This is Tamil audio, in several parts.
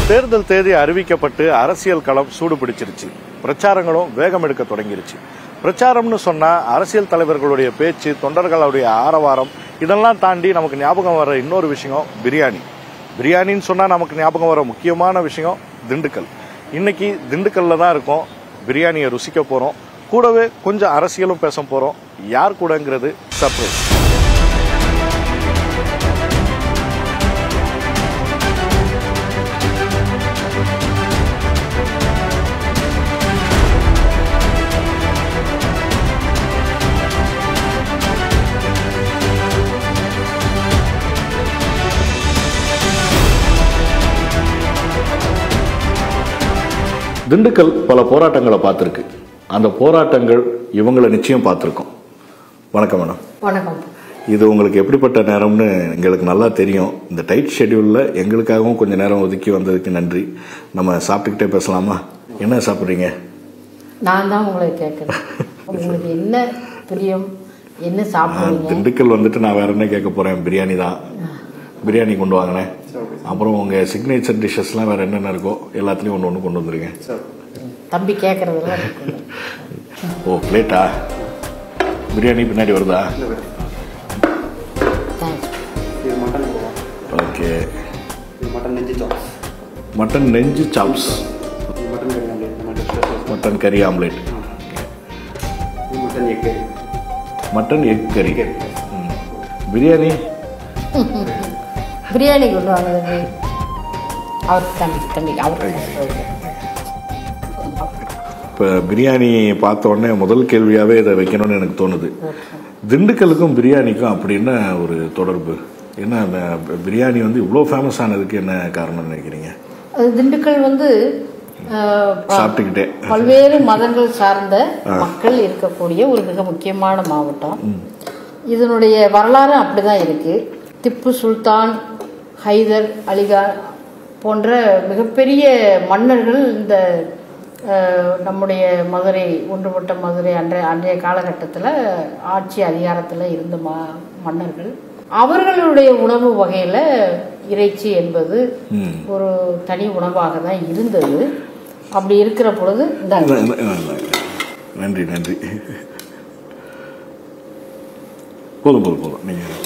தேர்தல் தேதி அறிவிக்கப்பட்டு அரசியல் களம் சூடு பிடிச்சிருச்சு பிரச்சாரங்களும் வேகம் எடுக்க தொடங்கிருச்சு பிரச்சாரம்னு சொன்னா அரசியல் தலைவர்களுடைய பேச்சு தொண்டர்களுடைய ஆரவாரம் இதெல்லாம் தாண்டி நமக்கு ஞாபகம் வர இன்னொரு விஷயம் பிரியாணி பிரியாணின்னு சொன்னா நமக்கு ஞாபகம் வர முக்கியமான விஷயம் திண்டுக்கல் இன்னைக்கு திண்டுக்கல்ல தான் இருக்கோம் பிரியாணியை ருசிக்க போறோம் கூடவே கொஞ்சம் அரசியலும் பேச போறோம் யார் கூடங்கிறது சர்ப்ரைஸ் திண்டுக்கல் பல போராட்டங்களை பார்த்துருக்கு அந்த போராட்டங்கள் இவங்களை நிச்சயம் பார்த்துருக்கோம் வணக்கம் மேடம் வணக்கம் இது உங்களுக்கு எப்படிப்பட்ட நேரம்னு எங்களுக்கு நல்லா தெரியும் இந்த டைட் ஷெட்யூலில் எங்களுக்காகவும் கொஞ்சம் நேரம் ஒதுக்கி வந்ததுக்கு நன்றி நம்ம சாப்பிட்டுக்கிட்டே பேசலாமா என்ன சாப்பிட்றீங்க நான் தான் உங்களை கேட்குறேன் உங்களுக்கு என்ன பிரியம் என்ன சாப்பிடுவீங்க திண்டுக்கல் வந்துட்டு நான் வேற என்ன கேட்க போகிறேன் பிரியாணி தான் பிரியாணி கொண்டு வாங்கினேன் அப்புறம் உங்கள் சிக்னேச்சர் டிஷ்ஷஸ்லாம் வேறு என்னென்ன இருக்கோ எல்லாத்துலேயும் ஒன்று ஒன்று கொண்டு வந்துருங்க தம்பி கேட்குறதெல்லாம் இருக்குங்க. ஓ பிளேட்டா பிரியாணி பின்னாடி வருதா தேங்க்ஸ் இது மட்டன் கோவா ஓகே இது மட்டன் நெஞ்சு சாப்ஸ் மட்டன் நெஞ்சு சாப்ஸ் இது மட்டன் கறி ஆம்லேட் நம்ம ஸ்பெஷல் மட்டன் கறி ஆம்லேட் இது மட்டன் எக் மட்டன் எக் கறி ம். பிரியாணி பிரியாணி கொண்டு வாங்க தம்பி அவர் தம்பி தம்பி அவர் இப்போ பிரியாணி பார்த்த உடனே முதல் கேள்வியாகவே இதை வைக்கணும்னு எனக்கு தோணுது திண்டுக்கலுக்கும் பிரியாணிக்கும் அப்படின்னு ஒரு தொடர்பு என்ன அந்த பிரியாணி வந்து இவ்வளோ ஃபேமஸ் ஆனதுக்கு என்ன காரணம்னு நினைக்கிறீங்க அது திண்டுக்கல் வந்து அஹ், ப- சாப்பிட்டுக்கிட்டே பல்வேறு மதங்கள் சார்ந்த மக்கள் இருக்கக்கூடிய ஒரு மிக முக்கியமான மாவட்டம் இதனுடைய வரலாறு அப்படிதான் இருக்கு திப்பு சுல்தான் ஹைதர் அலிகான் போன்ற மிகப்பெரிய மன்னர்கள் இந்த அஹ், நம்முடைய மதுரை ஒன்றுபட்ட மதுரை அன்றைய அன்றைய காலகட்டத்தில் ஆட்சி அதிகாரத்தில் இருந்த ம மன்னர்கள் அவர்களுடைய உணவு வகையில் இறைச்சி என்பது ம். ஒரு தனி உணவாக தான் இருந்தது அப்படி இருக்கிற பொழுது இந்த இல்ல, இல்ல, இல்ல, இல்ல. நன்றி நன்றி போதும் போதும் போதும் நீங்கள்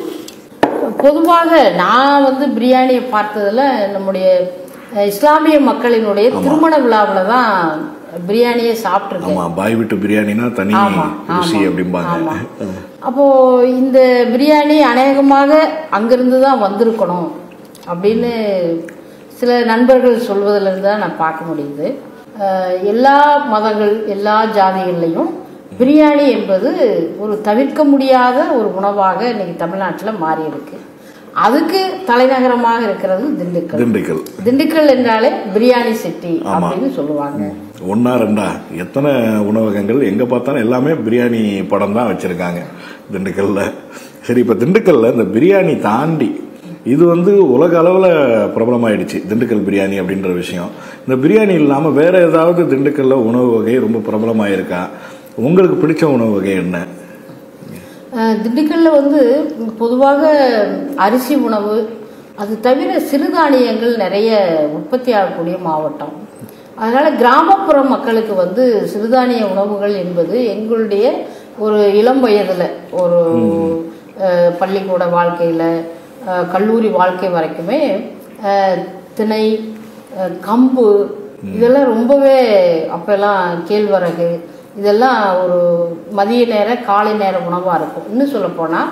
பொதுவாக நான் வந்து பிரியாணியை பார்த்ததுல நம்முடைய அஹ், இஸ்லாமிய மக்களினுடைய திருமண விழாவில் தான் பிரியாணியை சாப்பிட்ருக்கேன் ஆமாம் பாய் விட்டு பிரியாணினா தனி ஆமா, ருசி ஆமா, அப்படிம்பாங்க ஆமா. அப்போ இந்த பிரியாணி அநேகமாக அங்கிருந்து தான் வந்திருக்கணும் அப்படின்னு சில நண்பர்கள் சொல்வதிலிருந்து தான் நான் பார்க்க முடியுது அஹ், எல்லா மதங்கள் எல்லா ஜாதிகள்லையும் பிரியாணி என்பது ஒரு தவிர்க்க முடியாத ஒரு உணவாக இன்னைக்கு தமிழ்நாட்டில் மாறி இருக்கு அதுக்கு தலைநகரமாக இருக்கிறது திண்டுக்கல் திண்டுக்கல் திண்டுக்கல் என்றாலே பிரியாணி சிட்டி அப்படின்னு சொல்லுவாங்க ஒன்றா ரெண்டா எத்தனை உணவகங்கள் எங்கே பார்த்தாலும் எல்லாமே பிரியாணி படம் தான் வச்சுருக்காங்க திண்டுக்கல்ல சரி இப்போ திண்டுக்கல்ல இந்த பிரியாணி தாண்டி இது வந்து உலக அளவில் பிரபலமாயிடுச்சு திண்டுக்கல் பிரியாணி அப்படின்ற விஷயம் இந்த பிரியாணி இல்லாமல் வேற ஏதாவது திண்டுக்கல்ல உணவு வகை ரொம்ப பிரபலமாயிருக்கா உங்களுக்கு பிடிச்ச உணவு வகை என்ன அஹ் திண்டுக்கல்ல வந்து பொதுவாக அரிசி உணவு அது தவிர சிறுதானியங்கள் நிறைய உற்பத்தி ஆகக்கூடிய மாவட்டம் அதனால கிராமப்புற மக்களுக்கு வந்து சிறுதானிய உணவுகள் என்பது எங்களுடைய ஒரு இளம் வயதில் ஒரு அஹ், பள்ளிக்கூட வாழ்க்கையில் கல்லூரி வாழ்க்கை வரைக்குமே அஹ், திணை அஹ், கம்பு இதெல்லாம் ரொம்பவே அப்போல்லாம் கேழ்வரகு இதெல்லாம் ஒரு மதிய நேர காலை நேர உணவாக இருக்கும் இன்னும் சொல்லப்போனால்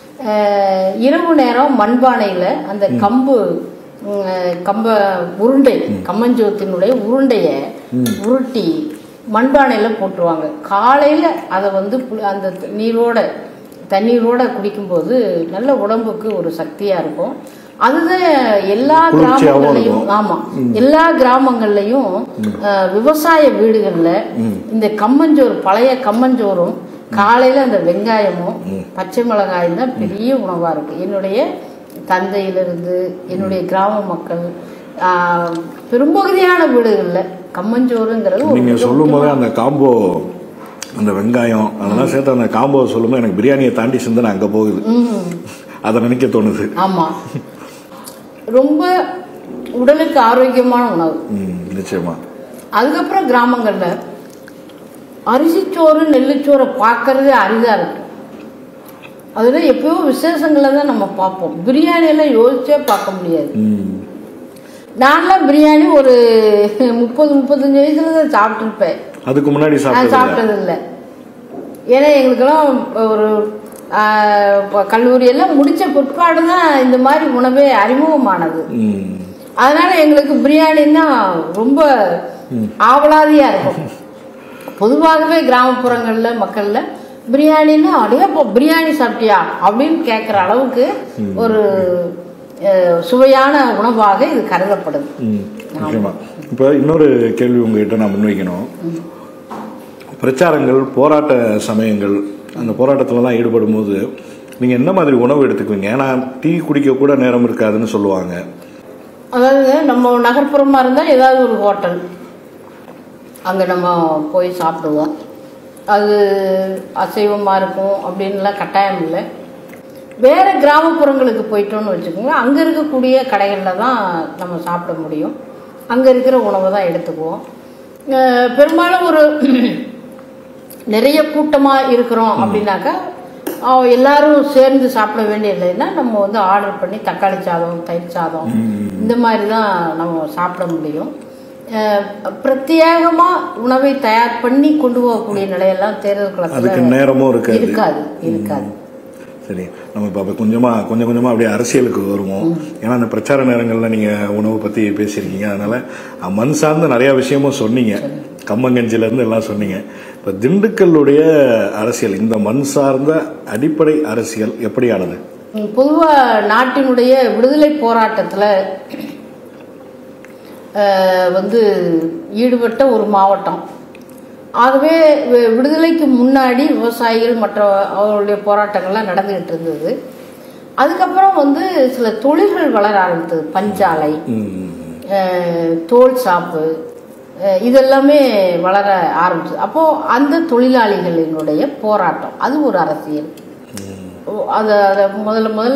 இரவு நேரம் மண்பானையில் அந்த கம்பு ம், கம்ப உருண்டை கம்மஞ்சோத்தினுடைய உருண்டையை உருட்டி மண்பானையில் போட்டுருவாங்க காலையில் அதை வந்து புளி- அந்த நீரோட தண்ணீரோட குடிக்கும்போது நல்ல உடம்புக்கு ஒரு சக்தியாக இருக்கும் அதுதான் எல்லா குளிர்ச்சியாவும் கிராமங்கள்லையும் இருக்கும். ஆமா எல்லா கிராமங்கள்லயும் அஹ், விவசாய வீடுகள்ல இந்த கம்மஞ்சோறு பழைய கம்மஞ்சோறும் காலையில அந்த வெங்காயமும் பச்சை மிளகாயும் தான் பெரிய உணவா இருக்கு என்னுடைய தந்தையிலிருந்து என்னுடைய கிராம மக்கள் ஆஹ், பெரும்பகுதியான வீடுகள்ல கம்மஞ்சோறுங்கிறது ஒரு நீங்கள் மிக சொல்லும் போதே அந்த காம்போ அந்த வெங்காயம் அதெல்லாம் சேர்த்து அந்த காம்போ சொல்லும்போது எனக்கு பிரியாணியை தாண்டி சிந்தனை அங்கே போகுது ம் அதை நினைக்க தோணுது ஆமா ரொம்ப உடலுக்கு ஆரோக்கியமான உணவு ம், நிச்சயமா அதுக்கப்புறம் கிராமங்கள்ல அரிசிச்சோறு நெல்லுச்சோறை பார்க்கறதே அரிதா இருக்கு அதுல எப்பயோ விசேஷங்களை தான் நம்ம பார்ப்போம் பிரியாணி எல்லாம் யோசிச்சே பார்க்க முடியாது ம், நான்லாம் பிரியாணி ஒரு முப்பது முப்பத்தஞ்சு வயசுல தான் சாப்பிட்டுருப்பேன் அதுக்கு முன்னாடி நான் சாப்பிட்டது சாப்பிட்டது இல்லை ஏன்னா எங்களுக்கெல்லாம் ஒரு ஆஹ், இப்ப கல்லூரியெல்லாம் முடிச்ச பிற்பாடு தான் இந்த மாதிரி உணவே அறிமுகமானது ம், அதனால எங்களுக்கு பிரியாணின்னா ரொம்ப ஆவலாதியா இருக்கும் பொதுவாகவே கிராமப்புறங்கள்ல மக்கள்ல பிரியாணின்னா அப்படியே இப்போ பிரியாணி சாப்பிட்டியா அப்படின்னு கேட்குற அளவுக்கு ஒரு அஹ், சுவையான உணவாக இது கருதப்படுது ம், நிச்சயமா இப்போ இன்னொரு கேள்வி உங்ககிட்ட நான் முன்வைக்கணும் பிரச்சாரங்கள் போராட்ட சமயங்கள் அந்த போராட்டத்துலலாம் ஈடுபடும் போது நீங்கள் என்ன மாதிரி உணவு எடுத்துக்குவீங்க ஏன்னா டீ குடிக்க கூட நேரம் இருக்காதுன்னு சொல்லுவாங்க அதாவது நம்ம நகர்ப்புறமா இருந்தால் ஏதாவது ஒரு ஹோட்டல் அங்கே நம்ம போய் சாப்பிடுவோம் அது அசைவமாக இருக்கும் அப்படின்லாம் கட்டாயம் இல்லை வேறு கிராமப்புறங்களுக்கு போயிட்டோம்னு வச்சுக்கோங்க அங்கே இருக்கக்கூடிய கடைகளில் தான் நம்ம சாப்பிட முடியும் அங்கே இருக்கிற உணவை தான் எடுத்துக்குவோம் அஹ் பெரும்பாலும் ஒரு நிறைய கூட்டமாக இருக்கிறோம் அப்படின்னாக்கா அஹ் எல்லாரும் சேர்ந்து சாப்பிட வேண்டியதில்லைன்னா நம்ம வந்து ஆர்டர் பண்ணி தக்காளி சாதம் தயிர் சாதம் இந்த மாதிரி தான் நம்ம சாப்பிட முடியும் அஹ் பிரத்யேகமா உணவை தயார் பண்ணி கொண்டு போகக்கூடிய நிலையெல்லாம் தேர்தல் அதுக்கு களத்தில் நேரமும் இருக்காது இருக்காது இருக்காது சரி நம்ம இப்போ அப்போ கொஞ்சமாக கொஞ்சம் கொஞ்சமாக அப்படியே அரசியலுக்கு வருவோம் ஏன்னா அந்த பிரச்சார நேரங்களில் நீங்கள் உணவை பற்றி பேசியிருக்கீங்க அதனால அஹ், மண் சார்ந்த நிறையா விஷயமும் சொன்னீங்க கம்மங்கஞ்சிலேருந்து எல்லாம் சொன்னீங்க இப்போ திண்டுக்கல்லுடைய அரசியல் இந்த மண் சார்ந்த அடிப்படை அரசியல் எப்படியானது பொதுவாக நாட்டினுடைய விடுதலை போராட்டத்தில் வந்து ஈடுபட்ட ஒரு மாவட்டம் ஆகவே வி- விடுதலைக்கு முன்னாடி விவசாயிகள் மற்ற அவர்களுடைய போராட்டங்கள்லாம் நடந்துகிட்டு இருந்தது அதுக்கப்புறம் வந்து சில தொழில்கள் வளர ஆரம்பித்தது பஞ்சாலை ம், அஹ், தோல் சாப்பு அஹ், இதெல்லாமே வளர ஆரம்பிச்சது அப்போது அந்த தொழிலாளிகளினுடைய போராட்டம் அது ஒரு அரசியல் ஓ, அதை அதை முதல்ல முதல்ல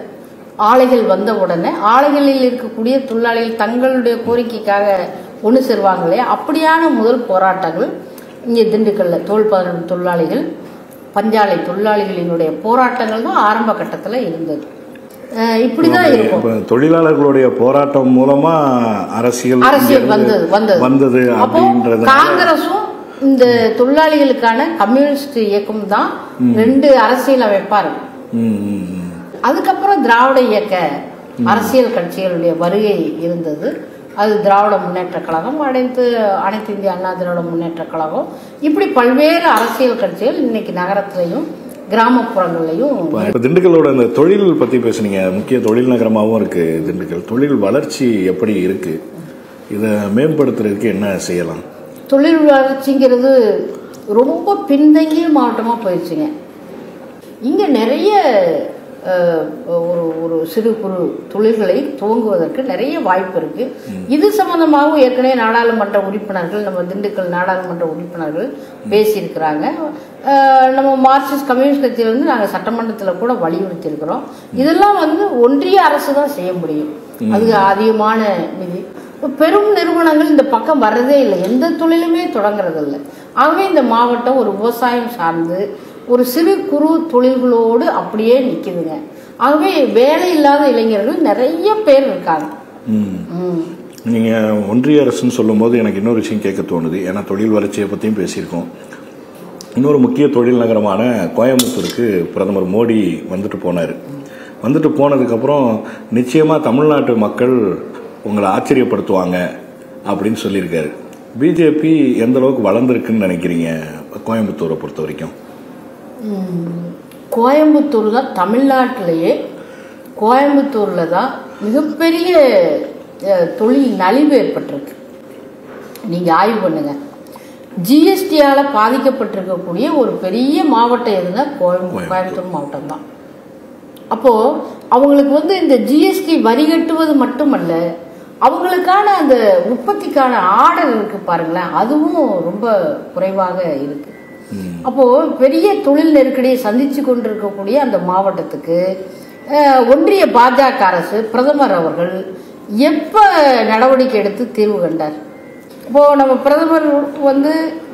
ஆலைகள் வந்த உடனே ஆலைகளில் இருக்கக்கூடிய தொழிலாளிகள் தங்களுடைய கோரிக்கைக்காக ஒன்று சேருவாங்க இல்லையா அப்படியான முதல் போராட்டங்கள் இங்கே திண்டுக்கல்ல தோல் பதன தொழிலாளிகள் பஞ்சாலை தொழிலாளிகளினுடைய போராட்டங்கள் தான் ஆரம்ப கட்டத்தில் இருந்தது அஹ், இப்படிதான் இருக்கும் இப்ப தொழிலாளர்களுடைய போராட்டம் மூலமா அரசியல் அரசியல் இங்க இருந்து வந்தது வந்தது வந்தது அப்போ அப்படின்றது காங்கிரஸும் இந்த தொழிலாளிகளுக்கான கம்யூனிஸ்ட் இயக்கம் தான் ரெண்டு அரசியல் அமைப்பா இருக்கு ம், ம், ம். அதுக்கப்புறம் திராவிட இயக்க அரசியல் கட்சிகளுடைய வருகை இருந்தது அது திராவிட முன்னேற்ற கழகம் அனைத்து அனைத்து இந்திய அண்ணா திராவிட முன்னேற்ற கழகம் இப்படி பல்வேறு அரசியல் கட்சிகள் இன்னைக்கு நகரத்திலையும் கிராமப்புறங்கள்லையும் இப்ப இப்ப திண்டுக்கல்லோட அந்த தொழில் பத்தி பேசுனீங்க முக்கிய தொழில் நகரமாகவும் இருக்கு திண்டுக்கல் தொழில் வளர்ச்சி எப்படி இருக்கு இதை மேம்படுத்துறதுக்கு என்ன செய்யலாம் தொழில் வளர்ச்சிங்கிறது ரொம்ப பின்தங்கிய மாவட்டமாக போயிடுச்சுங்க இங்கே நிறைய அஹ், ஒரு ஒரு சிறு குறு தொழில்களை துவங்குவதற்கு நிறைய வாய்ப்பு இருக்கு இது சம்பந்தமாகவும் ஏற்கனவே நாடாளுமன்ற உறுப்பினர்கள் நம்ம திண்டுக்கல் நாடாளுமன்ற உறுப்பினர்கள் பேசியிருக்கிறாங்க அஹ், நம்ம மார்க்சிஸ்ட் கம்யூனிஸ்ட் கட்சியிலேருந்து நாங்கள் சட்டமன்றத்தில் கூட வலியுறுத்தி இருக்கிறோம் இதெல்லாம் வந்து ஒன்றிய அரசு தான் செய்ய முடியும் அதுக்கு அதிகமான நிதி இப்ப பெரும் நிறுவனங்கள் இந்த பக்கம் வர்றதே இல்லை எந்த தொழிலுமே தொடங்குறது இல்லை ஆகவே இந்த மாவட்டம் ஒரு விவசாயம் சார்ந்து ஒரு சிறு குறு தொழில்களோடு அப்படியே நிற்குதுங்க ஆகவே வேலை இல்லாத இளைஞர்கள் நிறைய பேர் இருக்காங்க ம். ம். நீங்க ஒன்றிய அரசுன்னு சொல்லும்போது எனக்கு இன்னொரு விஷயம் கேட்க தோணுது ஏன்னா தொழில் வளர்ச்சியை பத்தியும் பேசியிருக்கோம் இன்னொரு முக்கிய தொழில் நகரமான கோயம்புத்தூருக்கு பிரதமர் மோடி வந்துட்டு போனார் வந்துட்டு போனதுக்கப்புறம் நிச்சயமாக தமிழ்நாட்டு மக்கள் உங்களை ஆச்சரியப்படுத்துவாங்க அப்படின்னு சொல்லியிருக்காரு பிஜேபி எந்த அளவுக்கு வளர்ந்துருக்குன்னு நினைக்கிறீங்க கோயம்புத்தூரை பொறுத்த வரைக்கும் கோயம்புத்தூர் தான் தமிழ்நாட்டிலேயே கோயம்புத்தூரில் தான் மிகப்பெரிய அஹ், தொழில் நலிவு ஏற்பட்டிருக்கு நீங்கள் ஆய்வு பண்ணுங்க ஜிஎஸ்டியால் பாதிக்கப்பட்டிருக்கக்கூடிய ஒரு பெரிய மாவட்டம் எதுனா கோயம்பு கோயம்புத்தூர் மாவட்டம் தான் அப்போது அவங்களுக்கு வந்து இந்த ஜிஎஸ்டி வரி கட்டுவது மட்டுமல்ல அவங்களுக்கான அந்த உற்பத்திக்கான ஆர்டர் இருக்கு பாருங்களேன் அதுவும் ரொம்ப குறைவாக இருக்கு அப்போ பெரிய தொழில் நெருக்கடியை சந்திச்சு கொண்டிருக்கக்கூடிய அந்த மாவட்டத்துக்கு அஹ், ஒன்றிய பாஜக அரசு பிரதமர் அவர்கள் எப்போ நடவடிக்கை எடுத்து தீர்வு கண்டார் இப்போ நம்ம பிரதமர் வந்து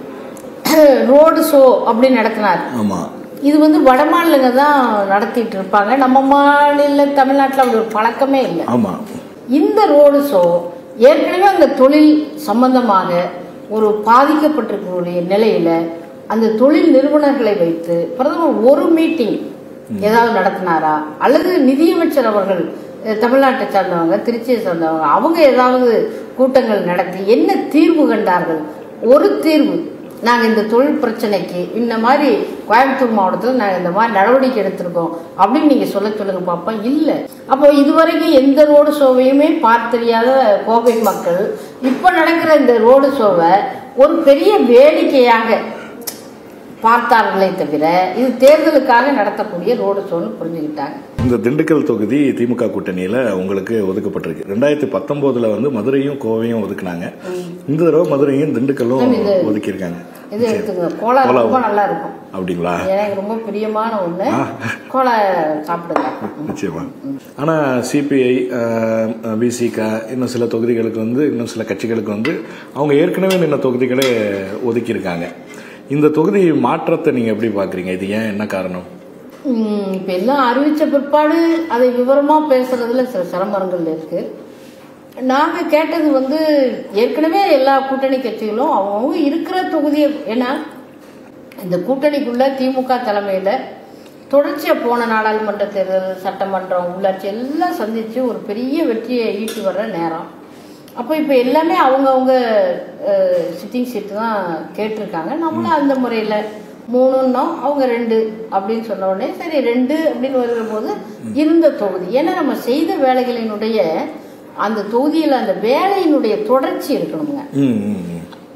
ரோடு ஷோ அப்படி நடத்தினார் ஆமா இது வந்து வட மாநிலங்க தான் நடத்திட்டு இருப்பாங்க நம்ம மாநில தமிழ்நாட்டில் அப்படி ஒரு பழக்கமே இல்லை ஆமா இந்த ரோடு ஷோ ஏற்கனவே அந்த தொழில் சம்பந்தமாக ஒரு பாதிக்கப்பட்டிருக்கக்கூடிய நிலையில அந்த தொழில் நிறுவனர்களை வைத்து பிரதமர் ஒரு மீட்டிங் ஏதாவது நடத்தினாரா அல்லது நிதியமைச்சர் அவர்கள் அஹ், தமிழ்நாட்டை சார்ந்தவங்க திருச்சியை சார்ந்தவங்க அவங்க ஏதாவது கூட்டங்கள் நடத்தி என்ன தீர்வு கண்டார்கள் ஒரு தீர்வு நாங்கள் இந்த தொழில் பிரச்சனைக்கு இந்த மாதிரி கோயம்புத்தூர் மாவட்டத்தில் நாங்கள் இந்த மாதிரி நடவடிக்கை எடுத்திருக்கோம் அப்படின்னு நீங்கள் சொல்ல சொல்லுங்க பாப்பா இல்லை அப்போ இதுவரைக்கும் எந்த ரோடு ஷோவையுமே பார்த்தறியாத கோவை மக்கள் இப்போ நடக்கிற இந்த ரோடு ஷோவை ஒரு பெரிய வேடிக்கையாக பார்த்தார்களே தவிர இது தேர்தலுக்காக நடத்தக்கூடிய ரோடு ஷோன்னு புரிஞ்சுக்கிட்டாங்க இந்த திண்டுக்கல் தொகுதி திமுக கூட்டணியில உங்களுக்கு ஒதுக்கப்பட்டிருக்கு ரெண்டாயிரத்தி பத்தொன்பதுல வந்து மதுரையும் கோவையும் ஒதுக்குனாங்க இந்த தடவை மதுரையும் திண்டுக்கல்லும் இது- ஒதுக்கியிருக்காங்க இது எடுத்துங்க கோலா கோலா. ரொம்ப நல்லா இருக்கும் அப்படிங்களா எனக்கு ரொம்ப பிரியமான ஒன்று கோலா சாப்பிடுங்க நிச்சயமா ஆனா சிபிஐ பிசிக இன்னும் சில தொகுதிகளுக்கு வந்து இன்னும் சில கட்சிகளுக்கு வந்து அவங்க ஏற்கனவே நின்ன தொகுதிகளே ஒதுக்கியிருக்காங்க இந்த தொகுதி மாற்றத்தை நீங்க எப்படி பாக்குறீங்க இது ஏன் என்ன காரணம் ம், இப்ப எல்லாம் அறிவிச்ச பிற்பாடு அதை விவரமா பேசுறதுல சில சிரமங்கள் இருக்கு நாங்க கேட்டது வந்து ஏற்கனவே எல்லா கூட்டணி கட்சிகளும் அவங்கவுங்க இருக்கிற தொகுதியை ஏன்னா இந்த கூட்டணிக்குள்ள திமுக தலைமையில தொடர்ச்சியா போன நாடாளுமன்ற தேர்தல் சட்டமன்றம் உள்ளாட்சி எல்லாம் சந்திச்சு ஒரு பெரிய வெற்றியை ஈட்டி வர்ற நேரம் அப்போ இப்போ எல்லாமே அவங்கவுங்க சிட்டிங் சீட்டு தான் கேட்டிருக்காங்க நம்மளும் அந்த முறையில் மூணுன்னோம் அவங்க ரெண்டு அப்படின்னு சொன்ன உடனே சரி ரெண்டு அப்படின்னு வருகிற போது இருந்த தொகுதி ஏன்னா நம்ம செய்த வேலைகளினுடைய அந்த தொகுதியில் அந்த வேலையினுடைய தொடர்ச்சி இருக்கணுங்க ம், ம், ம்.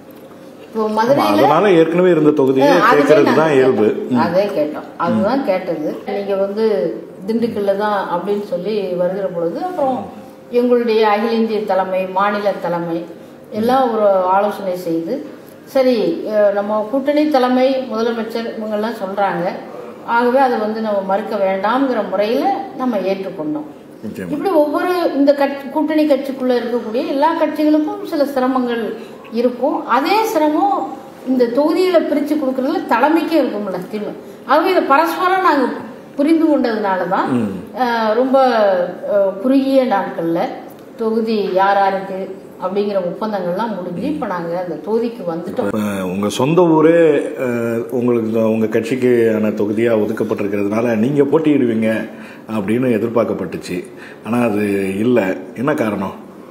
இப்போ ஆமா, மதுரையில் அதனால ஏற்கனவே இருந்த தொகுதியை ஆ, அதுவே கேட்கறது நாங்க தான் இயல்பு கேட்டோம். அதே கேட்டோம் அதுதான் கேட்டது நீங்க வந்து திண்டுக்கல்ல தான் அப்படின்னு சொல்லி வருகிற பொழுது அப்புறம் எங்களுடைய அகில இந்திய தலைமை மாநில தலைமை எல்லாம் ஒரு ஆலோசனை செய்து சரி அஹ், நம்ம கூட்டணி தலைமை முதலமைச்சர் இவங்கெல்லாம் சொல்றாங்க ஆகவே அதை வந்து நம்ம மறுக்க வேண்டாம்ங்கிற முறையில் நம்ம ஏற்றுக்கொண்டோம் நிச்சயமா. இப்படி ஒவ்வொரு இந்த கட்சி கூட்டணி கட்சிக்குள்ள இருக்கக்கூடிய எல்லா கட்சிகளுக்கும் சில சிரமங்கள் இருக்கும் அதே சிரமம் இந்த தொகுதிகளை பிரித்து கொடுக்கறதுல தலைமைக்கே இருக்கும்ல திமுக ஆகவே இதை பரஸ்பரம் நாங்கள் புரிந்து கொண்டதுனால தான் அஹ், ரொம்ப அஹ், குறுகிய நாட்களில் தொகுதி யார் யாருக்கு அப்படிங்கிற ஒப்பந்தங்கள்லாம் முடிஞ்சு இப்போ நாங்கள் அந்த தொகுதிக்கு வந்துட்டோம் இப்ப உங்க சொந்த ஊரே அஹ், உங்களுக்கு இந்த- உங்க கட்சிக்கான தொகுதியா ஒதுக்கப்பட்டிருக்கிறதுனால நீங்க போட்டியிடுவீங்க அப்படின்னு எதிர்பார்க்கப்பட்டுச்சு ஆனா அது இல்ல என்ன காரணம்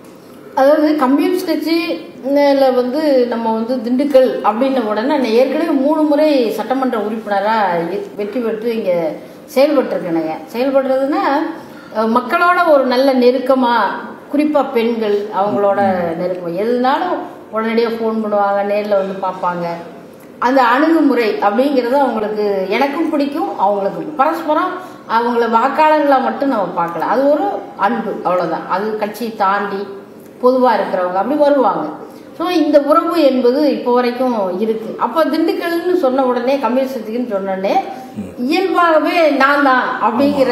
அதாவது கம்யூனிஸ்ட் கட்சியில வந்து நம்ம வந்து திண்டுக்கல் அப்படின்ன உடனே நான் ஏற்கனவே மூணு முறை சட்டமன்ற உறுப்பினராக வெற்றி பெற்று இங்கே செயல்பட்டுருக்கேனுங்க செயல்படுறதுன்னா அஹ், மக்களோட ஒரு நல்ல நெருக்கமாக குறிப்பாக பெண்கள் அவங்களோட நெருக்கம் எதுனாலும் உடனடியாக ஃபோன் பண்ணுவாங்க நேரில் வந்து பார்ப்பாங்க அந்த அணுகுமுறை அப்படிங்கிறது அவங்களுக்கு எனக்கும் பிடிக்கும் அவங்களுக்கு பரஸ்பரம் அவங்கள வாக்காளர்களாக மட்டும் நம்ம பார்க்கல அது ஒரு அன்பு அவ்வளோதான் அது கட்சி தாண்டி பொதுவாக இருக்கிறவங்க அப்படி வருவாங்க ஸோ இந்த உறவு என்பது இப்போ வரைக்கும் இருக்கு அப்போ திண்டுக்கல்னு சொன்ன உடனே கம்யூனிஸ்டுக்குன்னு சொன்ன உடனே இயல்பாகவே நான் தான் அப்படிங்கிற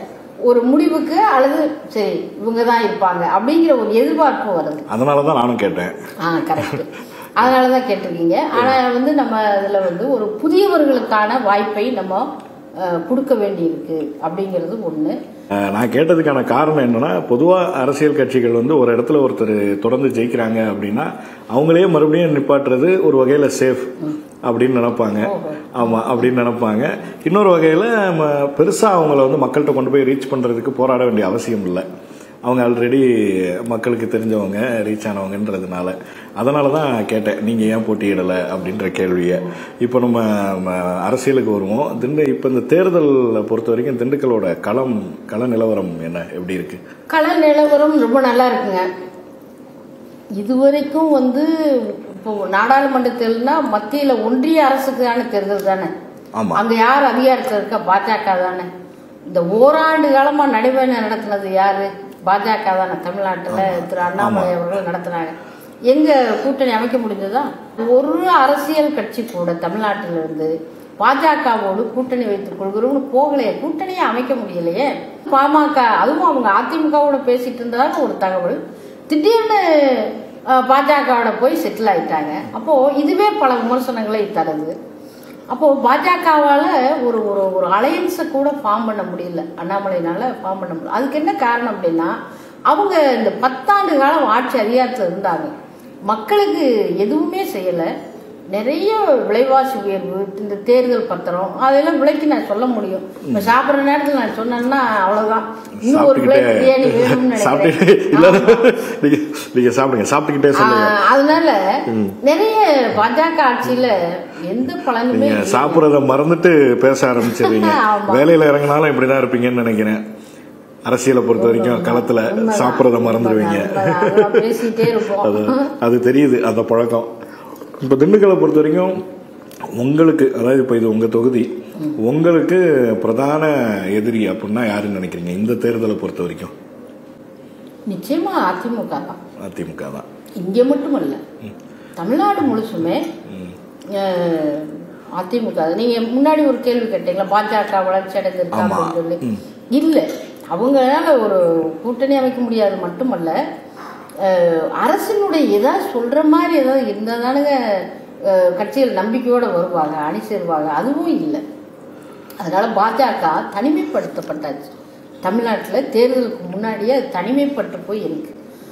ஒரு முடிவுக்கு அல்லது சரி இவங்க தான் இருப்பாங்க அப்படிங்கிற ஒரு எதிர்பார்ப்பு வருது அதனாலதான் நானும் கேட்டேன் ஆ கரெக்ட் அதனால தான் கேட்டிருக்கீங்க ஆனால் வந்து நம்ம அதில் வந்து ஒரு புதியவர்களுக்கான வாய்ப்பை நம்ம அஹ், கொடுக்க வேண்டியிருக்கு அப்படிங்கிறது ஒன்று அஹ், நான் கேட்டதுக்கான காரணம் என்னன்னா பொதுவா அரசியல் கட்சிகள் வந்து ஒரு இடத்துல ஒருத்தர் தொடர்ந்து ஜெயிக்கிறாங்க அப்படின்னா அவங்களே மறுபடியும் நிப்பாட்டுறது ஒரு வகையில சேஃப் அப்படின்னு நினைப்பாங்க ஆமா அப்படின்னு நினைப்பாங்க இன்னொரு வகையில ம- பெருசா அவங்கள வந்து மக்கள்கிட்ட கொண்டு போய் ரீச் பண்றதுக்கு போராட வேண்டிய அவசியம் இல்லை அவங்க ஆல்ரெடி மக்களுக்கு தெரிஞ்சவங்க ரீச் ஆனவங்கன்றதுனால அதனால தான் கேட்டேன் நீங்கள் ஏன் போட்டியிடலை அப்படின்ற கேள்வியை இப்போ நம்ம ம, அரசியலுக்கு வருவோம் திண்டு இப்போ இந்த தேர்தலை பொறுத்த வரைக்கும் திண்டுக்கலோட களம் கள நிலவரம் என்ன எப்படி இருக்கு கள நிலவரம் ரொம்ப நல்லா இருக்குங்க இதுவரைக்கும் வந்து இப்போ நாடாளுமன்ற தேர்தல்னா மத்தியில் ஒன்றிய அரசுக்கான தேர்தல் தானே ஆமா அங்க யார் அதிகாரத்தில் இருக்க பாஜக தானே இந்த ஓராண்டு காலமா நடைபயணம் நடத்தினது யாரு பாஜக தானே தமிழ்நாட்டுல திரு அண்ணாமலை அவர்கள் நடத்தினாங்க எங்க கூட்டணி அமைக்க முடிஞ்சதா ஒரு அரசியல் கட்சி கூட தமிழ்நாட்டில இருந்து பாஜகவோடு கூட்டணி வைத்துக் கொள்கிறோம்னு போகலையே கூட்டணியே அமைக்க முடியலையே பாமக அதுவும் அவங்க அதிமுகவோட பேசிட்டு இருந்ததாக ஒரு தகவல் திடீர்னு அஹ், பாஜகவோட போய் செட்டில் ஆயிட்டாங்க அப்போ இதுவே பல விமர்சனங்களை தருது அப்போ பாஜகவால ஒரு ஒரு ஒரு அலையன்ஸை கூட ஃபார்ம் பண்ண முடியல அண்ணாமலைனால ஃபார்ம் பண்ண முடியல அதுக்கு என்ன காரணம் அப்படின்னா அவங்க இந்த பத்தாண்டு காலம் ஆட்சி அதிகாரத்தில் இருந்தாங்க மக்களுக்கு எதுவுமே செய்யலை நிறைய விலைவாசி உயர்வு இந்த தேர்தல் பத்திரம் அதெல்லாம் விலைக்கு நான் சொல்ல முடியும் இப்போ சாப்பிட்ற நேரத்தில் நான் சொன்னேன்னா அவ்வளோதான் இன்னும் ஒரு பிளேட் பிரியாணி வேணும்னு சாப்பிட்டுக்கிட்டே நினைக்கிறேன் இல்ல ஆமா. நீங்க நீங்க சாப்பிடுங்க சாப்பிட்டுக்கிட்டே சொல்லுங்க ஆஹ், அதனால நிறைய பாஜக ஆட்சியில எந்த பலனுமே நீங்க இல்லை. சாப்பிடுறத மறந்துட்டு பேச ஆரம்பிச்சிடுறீங்க ஆமா. வேலையில இறங்கினாலும் இப்படிதான் இருப்பீங்கன்னு நினைக்கிறேன் அரசியலை பொறுத்த வரைக்கும் களத்துல உண்மைதான். சாப்பிடுறத மறந்துடுவீங்க உண்மைதான். அதெல்லாம் பேசிட்டே இருப்போம் அது அது தெரியுது அந்த பழக்கம் இப்போ திண்டுக்கலை பொறுத்த வரைக்கும் உங்களுக்கு அதாவது இப்போ இது உங்க தொகுதி உங்களுக்கு பிரதான எதிரி அப்படின்னா யாருன்னு நினைக்கிறீங்க இந்த தேர்தலை பொறுத்த வரைக்கும் நிச்சயமா அதிமுக தான் அதிமுக தான் இங்க மட்டுமல்ல தமிழ்நாடு முழுசுமே அஹ், அதிமுக தான். நீங்க முன்னாடி ஒரு கேள்வி கேட்டீங்களா பாஜக வளர்ச்சி அடைந்திருக்கா ஆமா. அப்படின்னு சொல்லி இல்ல அவங்களால ஒரு கூட்டணி அமைக்க முடியாது மட்டுமல்ல அஹ், அரசினுடைய ஏதாவது சொல்ற மாதிரி ஏதாவது இருந்தால் தானுங்க அஹ், கட்சிகள் நம்பிக்கையோட வருவாங்க அணி சேருவாங்க அதுவும் இல்லை அதனால பாஜக தனிமைப்படுத்தப்பட்டாச்சு தமிழ்நாட்டில் தேர்தலுக்கு முன்னாடியே அது தனிமைப்பட்டு போய் இருக்கு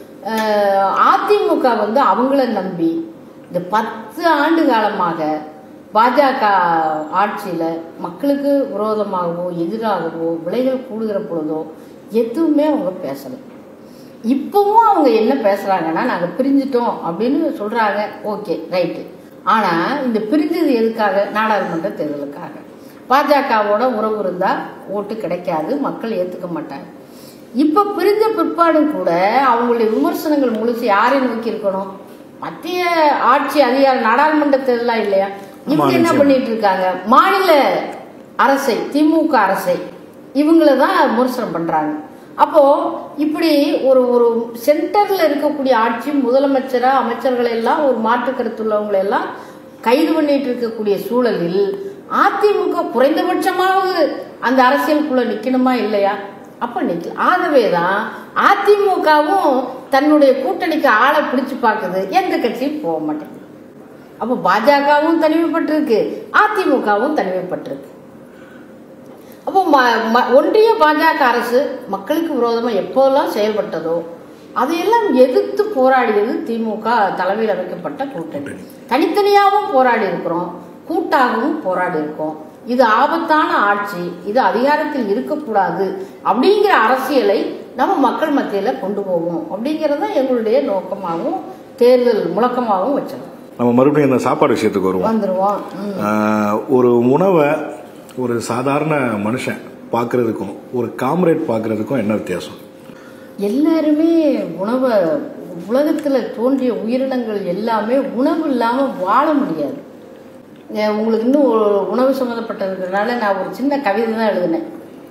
அஹ் அதிமுக வந்து அவங்கள நம்பி இந்த பத்து ஆண்டு காலமாக பாஜக ஆட்சியில் மக்களுக்கு விரோதமாகவோ எதிராகவோ விலைகள் கூடுகிற பொழுதோ எதுவுமே அவங்க பேசலை இப்போவும் அவங்க என்ன பேசுகிறாங்கன்னா நாங்கள் பிரிஞ்சிட்டோம் அப்படின்னு சொல்கிறாங்க ஓகே ரைட்டு ஆனால் இந்த பிரிஞ்சது எதுக்காக நாடாளுமன்ற தேர்தலுக்காக பாஜகவோட உறவு இருந்தால் ஓட்டு கிடைக்காது மக்கள் ஏற்றுக்க மாட்டாங்க இப்போ பிரிஞ்ச பிற்பாடும் கூட அவங்களுடைய விமர்சனங்கள் முழுசு யாரை நோக்கி இருக்கணும் மத்திய ஆட்சி அதிகாரம் நாடாளுமன்ற தேர்தலாம் இல்லையா இவங்க என்ன நிச்சயமா. பண்ணிட்டு இருக்காங்க மாநில அரசை திமுக அரசை இவங்கள தான் விமர்சனம் பண்றாங்க அப்போ இப்படி ஒரு ஒரு சென்டர்ல இருக்கக்கூடிய ஆட்சி முதலமைச்சரா அமைச்சர்கள் எல்லாம் ஒரு மாற்று கருத்துள்ளவங்களை எல்லாம் கைது பண்ணிட்டு இருக்கக்கூடிய சூழலில் அதிமுக குறைந்தபட்சமாவது அந்த அரசியலுக்குள்ள நிக்கணுமா இல்லையா அப்ப நிக்கல ஆகவே தான் அதிமுகவும் தன்னுடைய கூட்டணிக்கு ஆளை பிடிச்சு பார்க்குது எந்த கட்சியும் போக மாட்டேங்குது அப்போ பாஜகவும் தனிமைப்பட்டிருக்கு அதிமுகவும் தனிமைப்பட்டிருக்கு அப்போ ம- ம- ஒன்றிய பாஜக அரசு மக்களுக்கு விரோதமாக எப்போதெல்லாம் செயல்பட்டதோ அதையெல்லாம் எதிர்த்து போராடியது திமுக தலைமையில் அமைக்கப்பட்ட கூட்டணி தனித்தனியாகவும் போராடி இருக்கிறோம் கூட்டாகவும் போராடி இருக்கோம் இது ஆபத்தான ஆட்சி இது அதிகாரத்தில் இருக்கக்கூடாது அப்படிங்கிற அரசியலை நம்ம மக்கள் மத்தியில் கொண்டு போவோம் அப்படிங்கிறது தான் எங்களுடைய நோக்கமாகவும் தேர்தல் முழக்கமாகவும் வச்சோம் நம்ம மறுபடியும் இந்த சாப்பாடு விஷயத்துக்கு வருவோம் வந்துருவோம் ம். ஆஹ், ஒரு உணவை ஒரு சாதாரண மனுஷன் பார்க்கறதுக்கும் ஒரு காம்ரேட் பார்க்கறதுக்கும் என்ன வித்தியாசம் எல்லாருமே உணவை உலகத்தில் தோன்றிய உயிரினங்கள் எல்லாமே உணவு இல்லாமல் வாழ முடியாது ஏ, உங்களுக்கு இன்னும் ஒரு உணவு சம்மந்தப்பட்டதுனால நான் ஒரு சின்ன கவிதை தான் எழுதினேன்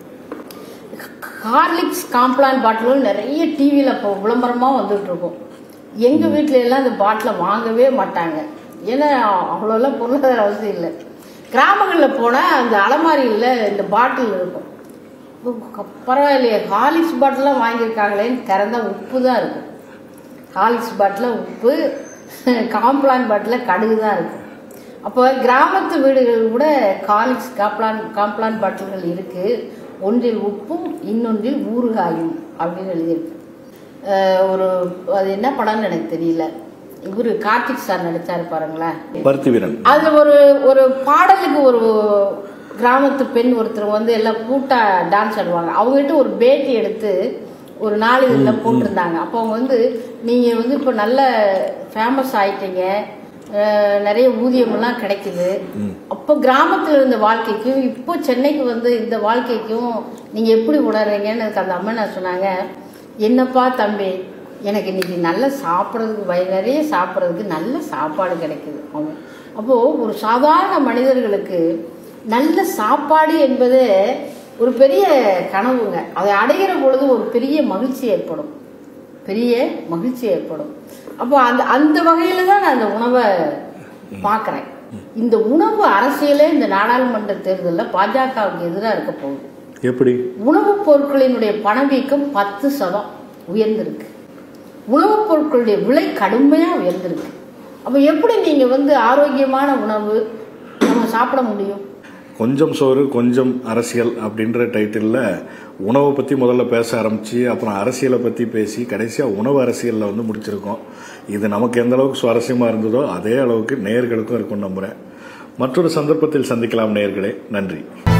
ஹார்லிக்ஸ் காம்ப்ளான் பாட்டிலும் நிறைய டிவியில் இப்போ விளம்பரமாக வந்துட்டு இருக்கும் எங்கள் வீட்டில எல்லாம் இந்த பாட்டிலை வாங்கவே மாட்டாங்க ஏன்னா அவ்வளோலாம் பொருளாதார அவசியம் இல்லை கிராமங்களில் போனால் அந்த அலமாரியில் இந்த பாட்டில் இருக்கும் பரவாயில்லையே ஹார்லிக்ஸ் பாட்டிலாம் வாங்கியிருக்காங்களேன்னு திறந்தா உப்பு தான் இருக்கும் ஹார்லிக்ஸ் பாட்டில் உப்பு காம்ப்ளான் பாட்டில் கடுகு தான் இருக்கும் அப்போ கிராமத்து வீடுகள் கூட ஹார்லிக்ஸ் காம்ப்ளான் காம்ப்ளான் பாட்டில்கள் இருக்குது ஒன்றில் உப்பும் இன்னொன்றில் ஊறுகாயும் அப்படின்னு எழுதியிருக்கு அஹ் ஒரு அது என்ன படம்னு எனக்கு தெரியல இவரு கார்த்திக் சார் நடிச்சாரு பாருங்களேன் பருத்தி வீரன் அதுல ஒரு ஒரு பாடலுக்கு ஒரு கிராமத்து பெண் ஒருத்தர் வந்து எல்லாம் கூட்டா டான்ஸ் ஆடுவாங்க அவங்ககிட்ட ஒரு பேட்டி எடுத்து ஒரு நாளிதழில் போட்டிருந்தாங்க அப்போ அவங்க வந்து நீங்கள் வந்து இப்போ நல்ல ஃபேமஸ் ஆயிட்டீங்க அஹ் நிறைய ஊதியமெல்லாம் கிடைக்குது அப்போ கிராமத்தில் இருந்த வாழ்க்கைக்கும் இப்போ சென்னைக்கு வந்து இந்த வாழ்க்கைக்கும் நீங்கள் எப்படி உணர்றீங்கன்னு அதுக்கு அந்த அம்மா நான் சொன்னாங்க என்னப்பா தம்பி எனக்கு இன்னைக்கு நல்ல சாப்பிட்றதுக்கு வய நிறைய சாப்பிட்றதுக்கு நல்ல சாப்பாடு கிடைக்குது அவங்க அப்போது ஒரு சாதாரண மனிதர்களுக்கு நல்ல சாப்பாடு என்பது ஒரு பெரிய கனவுங்க அதை அடைகிற பொழுது ஒரு பெரிய மகிழ்ச்சி ஏற்படும் பெரிய மகிழ்ச்சி ஏற்படும் அப்போ அந்த அந்த வகையில் தான் நான் அந்த உணவை பார்க்குறேன் இந்த உணவு அரசியலே இந்த நாடாளுமன்ற தேர்தலில் பாஜகவுக்கு எதிராக இருக்க போகுது எப்படி உணவுப் பொருட்களினுடைய பணவீக்கம் பத்து சதம் உயர்ந்திருக்கு உணவுப் பொருட்களுடைய விலை கடுமையாக உயர்ந்திருக்கு அப்போ எப்படி நீங்கள் வந்து ஆரோக்கியமான உணவு நம்ம சாப்பிட முடியும் கொஞ்சம் சோறு கொஞ்சம் அரசியல் அப்படின்ற டைட்டிலில் உணவை பற்றி முதல்ல பேச ஆரம்பித்து அப்புறம் அரசியலை பற்றி பேசி கடைசியாக உணவு அரசியலில் வந்து முடிச்சிருக்கோம் இது நமக்கு எந்த அளவுக்கு சுவாரஸ்யமாக இருந்ததோ அதே அளவுக்கு நேயர்களுக்கும் இருக்கும் நம்புகிறேன் மற்றொரு சந்தர்ப்பத்தில் சந்திக்கலாம் நேயர்களே நன்றி